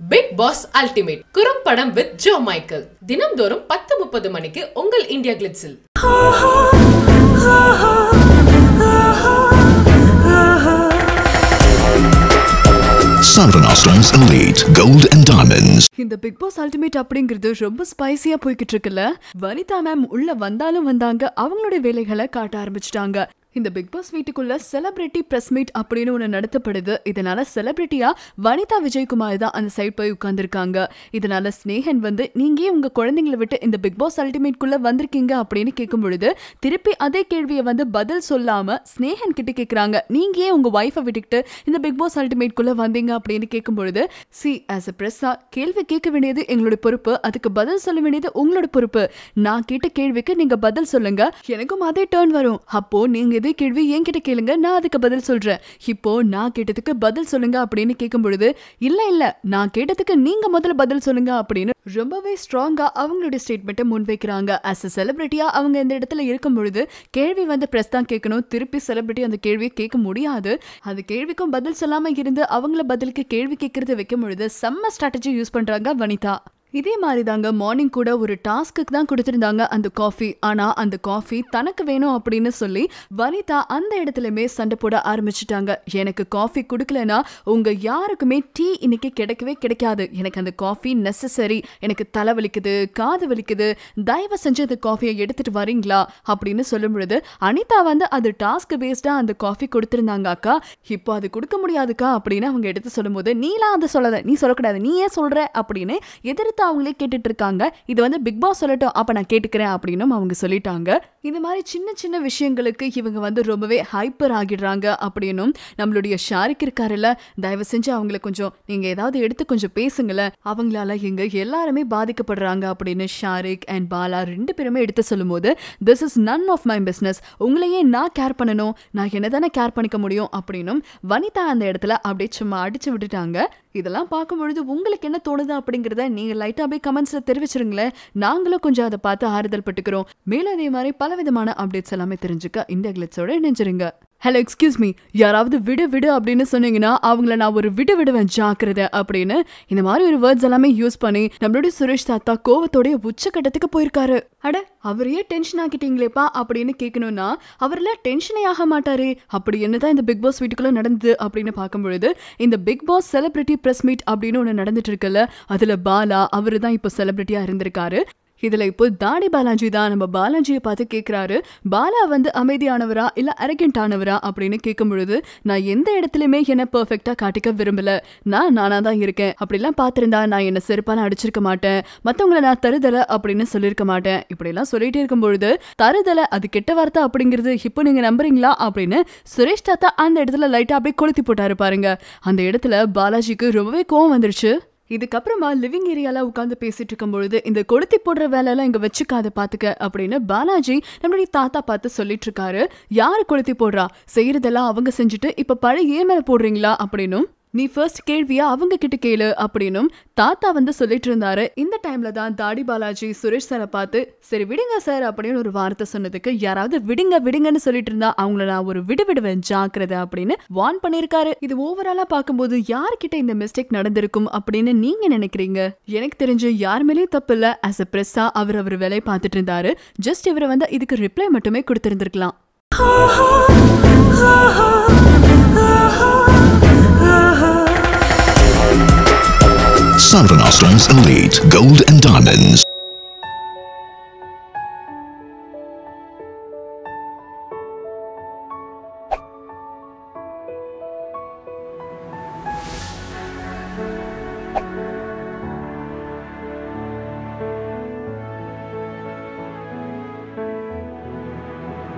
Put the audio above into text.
Big Boss ultimate குறும்படம் with Jo Michael தினம்தோறும் பத்து முப்பது மணிக்கு உங்கள் இந்தியா கிளிட்ஸில் Savannah Stones Elite Gold and Diamonds. இந்த பிக் பாஸ் அல்டிமேட் அப்படிங்கிறது ரொம்ப ஸ்பைசியா போய்கிட்டு இருக்குல்ல வனிதா மேம் உள்ள வந்தாலும் வந்தாங்க அவங்களுடைய வேலைகளை காட்ட ஆரம்பிச்சிட்டாங்க இந்த பிக் பாஸ் வீட்டுக்குள்ள செலிபிரிட்டி பிரஸ் மீட் அப்படின்னு ஒன்று நடத்தப்படுது இதனால செலிபிரிட்டியா வனிதா விஜயகுமார் தான் அந்த சைட் போய் உட்கார்ந்துருக்காங்க இதனால ஸ்னேகன் வந்து நீங்க ஏன் உங்க குழந்தைங்களை விட்டு இந்த பிக் பாஸ் அல்டிமேட்குள்ள வந்திருக்கீங்க அப்படின்னு கேட்கும் பொழுது திருப்பி அதே கேள்வியை வந்து பதில் சொல்லாம ஸ்னேகன் கிட்ட கேக்குறாங்க நீங்க ஏன் உங்க ஒய்ஃபை விட்டுக்கிட்டு இந்த பிக் பாஸ் அல்டிமேட்குள்ள வந்தீங்க அப்படின்னு கேட்கும் பொழுது சி ஆஸ் அ பிரஸ்ஸா கேள்வி கேட்க வேண்டியது எங்களோட பொறுப்பு அதுக்கு பதில் சொல்ல வேண்டியது உங்களோட பொறுப்பு நான் கேட்ட கேள்விக்கு நீங்க பதில் சொல்லுங்க எனக்கும் அதே டேர்ன் வரும் அப்போ நீங்க இதே கேள்வி என்கிட்ட கேளுங்க நான் அதுக்கு பதில் சொல்றேன் இப்போ நான் கேட்டதுக்கு பதில் சொல்லுங்க அப்படின்னு கேட்கும் பொழுது இல்ல இல்ல நான் கேட்டதுக்கு நீங்க முதல்ல பதில் சொல்லுங்க அப்படின்னு ரொம்பவே ஸ்ட்ராங்கா அவங்களுடைய ஸ்டேட்மெண்ட்டை முன்வைக்கிறாங்க ஆஸ் அ செலிபிரிட்டியா அவங்க இந்த இடத்துல இருக்கும் பொழுது கேள்வி வந்து பிரஸ் தான் கேட்கணும் திருப்பி செலிபிரிட்டி அந்த கேள்வியை கேட்க முடியாது அந்த கேள்விக்கும் பதில் சொல்லாம இருந்து அவங்கள பதிலுக்கு கேள்வி கேட்கறது வைக்கும் பொழுது செம்ம ஸ்ட்ராட்டஜி யூஸ் பண்றாங்க வனிதா இதே மாதிரி தாங்க மார்னிங் கூட ஒரு டாஸ்க்கு தான் கொடுத்துருந்தாங்க அந்த காஃபி ஆனா அந்த காஃபி தனக்கு வேணும் அப்படின்னு சொல்லி வனிதா அந்த இடத்துலயுமே சண்டை போட ஆரம்பிச்சிட்டாங்க எனக்கு காஃபி கொடுக்கலனா உங்க யாருக்குமே டீ இன்னைக்கு கிடைக்கவே கிடைக்காது எனக்கு அந்த காஃபி நெசசரி எனக்கு தலை வலிக்குது காது வலிக்குது தயவு செஞ்சு அந்த காஃபியை எடுத்துட்டு வரீங்களா அப்படின்னு சொல்லும் பொழுது அனிதா வந்து அது டாஸ்க் பேஸ்டா அந்த காஃபி கொடுத்துருந்தாங்க அக்கா இப்போ அது கொடுக்க முடியாதுக்கா அப்படின்னு அவங்க எடுத்து சொல்லும்போது நீலாம் அதை சொல்லாத நீ சொல்லக்கூடாது நீ ஏன் சொல்ற அப்படின்னு எதிர்த்து அவங்களே கேட்டுட்டு இருக்காங்க இது வந்து பிக் பாஸ் சொல்லட்டும் அப்ப நான் கேட்டுக்கிறேன் அப்படின்னும் அவங்க சொல்லிட்டாங்க இந்த மாதிரி சின்ன சின்ன விஷயங்களுக்கு இவங்க வந்து ரொம்பவே ஹைப்பர் ஆகிடுறாங்க அப்படின்னும் நம்மளுடைய ஷாரிக் இருக்காருல்ல தயவு செஞ்சு அவங்கள கொஞ்சம் நீங்க ஏதாவது எடுத்து கொஞ்சம் பேசுங்களேன் அவங்களால இங்க எல்லாருமே பாதிக்கப்படுறாங்க அப்படின்னு ஷாரிக் அண்ட் பாலா ரெண்டு பேருமே எடுத்து சொல்லும்போது this is none of my business உங்களையே நான் கேர் பண்ணணும் நான் என்ன தானே கேர் பண்ணிக்க முடியும் அப்படின்னும் வனிதா அந்த இடத்துல அப்படியே சும்மா அடிச்சு விட்டுட்டாங்க இதெல்லாம் பார்க்கும் பொழுது உங்களுக்கு என்ன தோணுது அப்படிங்கிறத நீங்க லைட்டா அப்படியே கமெண்ட்ஸ்ல தெரிவிச்சிருங்களேன் நாங்களும் கொஞ்சம் அதை பார்த்து ஆறுதல் பட்டுக்கிறோம் மேலும் அதே மாதிரி பலவிதமான அப்டேட்ஸ் எல்லாமே தெரிஞ்சுக்க இந்தியா கிளிட்ஸோட இணைஞ்சிருங்க ஹலோ எக்ஸ்கியூஸ் மீ யாராவது விடு விடு அப்படின்னு சொன்னீங்கன்னா அவங்கள நான் ஒரு விடு விடுவேன் ஜாக்கிரதை அப்படின்னு இந்த மாதிரி ஒரு வேர்ட்ஸ் எல்லாமே யூஸ் பண்ணி நம்மளுடைய சுரேஷ் தாத்தா கோவத்தோடைய உச்சக்கட்டத்துக்கு போயிருக்காரு அட அவரையே டென்ஷன் ஆக்கிட்டீங்களேப்பா அப்படின்னு கேட்கணும்னா அவர்லாம் டென்ஷனே ஆக மாட்டாரு அப்படி என்னதான் இந்த பிக் பாஸ் வீட்டுக்குள்ள நடந்தது அப்படின்னு பார்க்கும் பொழுது இந்த Bigg Boss celebrity press meet அப்படின்னு ஒன்று நடந்துட்டு இருக்குல்ல அதுல பாலா அவரு தான் இப்போ செலிபிரிட்டியா இருந்திருக்காரு இதுல இப்போ தாடி பாலாஜி தான் நம்ம பாலாஜியை பார்த்து கேக்குறாரு பாலா வந்து அமைதியானவரா இல்ல அரகண்ட் ஆனவரா அப்படின்னு கேட்கும் பொழுது நான் எந்த இடத்துலயுமே என்ன பெர்ஃபெக்டா காட்டிக்க விரும்பல நான் நானா தான் இருக்கேன் அப்படிலாம் பார்த்திருந்தா நான் என்ன செருப்பால அடிச்சிருக்க மாட்டேன் மத்தவங்கள நான் தருதல அப்படின்னு சொல்லியிருக்க மாட்டேன் இப்படி எல்லாம் சொல்லிட்டே இருக்கும் பொழுது தருதல அது கெட்ட வார்த்தை அப்படிங்கிறது இப்போ நீங்க நம்புறீங்களா அப்படின்னு சுரேஷ் தாத்தா அந்த இடத்துல லைட்டா அப்படியே கொளுத்தி போட்டாரு பாருங்க அந்த இடத்துல பாலாஜிக்கு ரொம்பவே கோவம் வந்துருச்சு இதுக்கப்புறமா லிவிங் ஏரியால உட்காந்து பேசிட்டு இருக்கும் பொழுது இந்த கொளுத்தி போடுற வேலையெல்லாம் இங்க வச்சுக்காத பாத்துக்க அப்படின்னு பாலாஜி நம்மளுடைய தாத்தா பார்த்து சொல்லிட்டு இருக்காரு யாரு கொளுத்தி போடுறா செய்யறதெல்லாம் அவங்க செஞ்சுட்டு இப்ப பழைய ஏன் மேல போடுறீங்களா அப்படின்னும் நீ ஃபர்ஸ்ட் கேள்வியா அவங்க கிட்ட கேளு அப்படின்னும் தாத்தா வந்து சொல்லிட்டு இருந்தாரு இந்த டைம்ல தான் தாடி பாலாஜி சுரேஷ் சாரை பார்த்து சரி விடுங்க சார் அப்படின்னு ஒரு வார்த்தை சொன்னதுக்கு யாராவது விடுங்க விடுங்கன்னு சொல்லிட்டு இருந்தா அவங்கள நான் ஒரு விடு விடுவேன் ஜாக்கிரதை அப்படின்னு வார்ன் பண்ணிருக்காரு இது ஓவராலா பார்க்கும்போது யார்கிட்ட இந்த மிஸ்டேக் நடந்திருக்கும் அப்படின்னு நீங்க நினைக்கிறீங்க எனக்கு தெரிஞ்சு யார் மேலேயும் தப்பு இல்ல ஆஸ் அ பிரஸ்ஸா அவர் அவர் வேலையை பார்த்துட்டு இருந்தாரு ஜஸ்ட் இவரை வந்து இதுக்கு ரிப்ளை மட்டுமே கொடுத்திருந்திருக்கலாம் Savannah Stones Elite Gold and Diamonds.